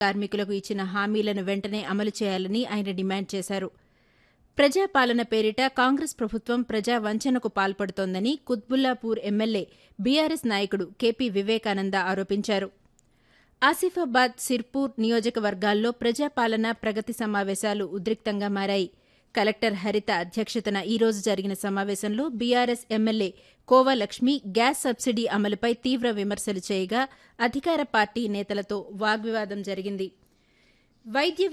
కార్మికులకు ఇచ్చిన హామీలను వెంటనే అమలు చేయాలని ఆయన డిమాండ్ చేశారు ప్రజాపాలన పేరిట కాంగ్రెస్ ప్రభుత్వం ప్రజా వంచనకు పాల్పడుతోందని కుత్బుల్లాపూర్ ఎమ్మెల్యే బీఆర్ఎస్ నాయకుడు కేపీ వివేకానంద ఆరోపించారు ఆసిఫాబాద్ సిర్పూర్ నియోజకవర్గాల్లో ప్రజాపాలన ప్రగతి సమావేశాలు ఉద్రిక్తంగా మారాయి కలెక్టర్ హరిత అధ్యక్షతన ఈ రోజు జరిగిన సమావేశంలో BRS MLA Kova Lakshmi gas subsidy అమలుపై తీవ్ర విమర్శలు చేయగా అధికార పార్టీ నేతలతో వాగ్వివాదం జరిగింది వైద్య